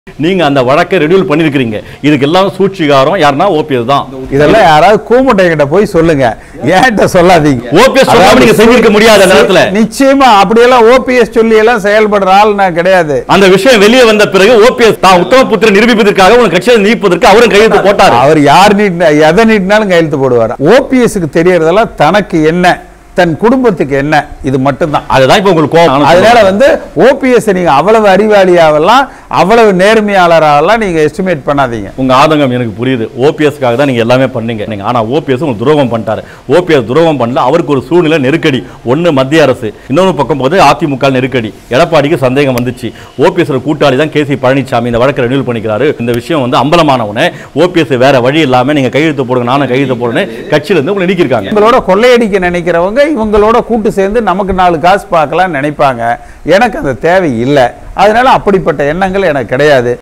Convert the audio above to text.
நீங்க அந்த வழக்கை ரெடியூல் பண்ணிருக்கீங்க இதுக்கு எல்லாம் சூழ்ச்சிகாரம் யாருன்னா ஓபிஎஸ் தான் இதெல்லாம் யாராவது கூமுட்டை கிட்ட போய் சொல்லுங்க ஏன்ட்ட சொல்லாதீங்க OPS சொல்லாம அதாவது நீங்க செஞ்சிருக்க முடியாது அந்த நேரத்துல. நிச்சயமா அப்படியெல்லாம் ஓபிஎஸ் சொல்லி எல்லாம் செயல்படுற ஆள் நான் கிடையாது அந்த விஷயம் வெளியே வந்த பிறகு ஓபிஎஸ் தான் உத்தம புத்திரன் நிரூபிப்பதற்காக உங்க கட்சியை நீப்பதற்கு அவரும் கையெழுத்து போட்டாரு அவர் யார் நீட் எதை நீட்டினாலும் கையெழுத்து போடுவார் ஓபிஎஸ்க்கு தெரியறதெல்லாம் தனக்கு என்ன தன் குடும்பத்துக்கு என்ன இது மட்டும்தான் அதுதான் இப்ப உங்களுக்கு கோவம் அதனால வந்து ஓபிஎஸ் நீங்க அவ்வளவு அறிவாளியாவெல்லாம் அவ்வளவு நேர்மையாளராகலாம் நீங்க எஸ்டிமேட் பண்ணாதீங்க உங்க ஆதங்கம் எனக்கு புரியுது ஓபிஎஸ்க்காக தான் நீங்க எல்லாமே பண்ணீங்க நீங்க ஆனா ஓபிஎஸ் உங்களுக்கு துரோகம் பண்ணிட்டாரு ஓபிஎஸ் துரோகம் பண்ணல அவருக்கு ஒரு சூழ்நிலை நெருக்கடி ஒண்ணு மத்திய அரசு இன்னொரு பக்கம் போது அதிமுக நெருக்கடி எடப்பாடிக்கு சந்தேகம் வந்துச்சு ஓபிஎஸ் கூட்டாளி தான் கேசி பழனிசாமி இந்த வழக்கை ரெனியூல் பண்ணிக்கிறாரு இந்த விஷயம் வந்து அம்பலமானவனே ஓபிஎஸ் வேற வழி இல்லாம நீங்க கையெழுத்து போடுங்க நானும் கையெழுத்து போடுறேன் கட்சியில இருந்து உங்களை நீக்கிருக்காங்க இவங்களோட கொள்ளையடிக்க நினைக்கிறவங்க இவங்களோட கூட்டு சேர்ந்து நமக்கு நாலு காசு பார்க்கலாம் நினைப்பாங்க எனக்கு அந்த தேவை இல்லை அதனால அப்படிப்பட்ட எண்ணங்கள் எனக்கு கிடையாது